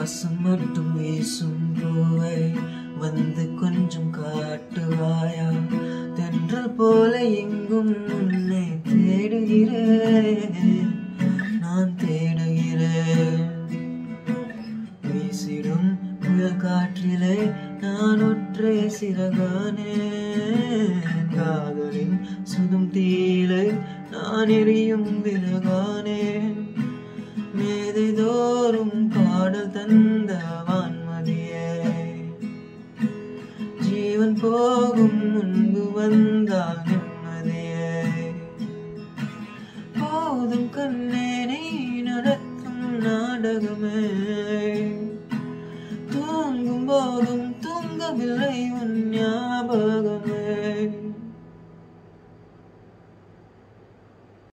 வாசம் மட்டும் வீசும் பூவை வந்து கொஞ்சம் காட்டுவாயா தென்றல் போல எங்கும் உன்னை தேடுகிறேன் நான் தேடுகிறேன் வீசிடும் புயல் காற்றிலே நான் ஒற்றை சிறகானே காதலின் சுடும் தீயிலே நான் எரியும் விறகானே மேதை தோறும் பாடல் தந்த வான்மதியே ஜீவன் போகும் முன்பு வந்தால் நிம்மதியே போதும் கண்ணே நீ நடத்தும் நாடகமே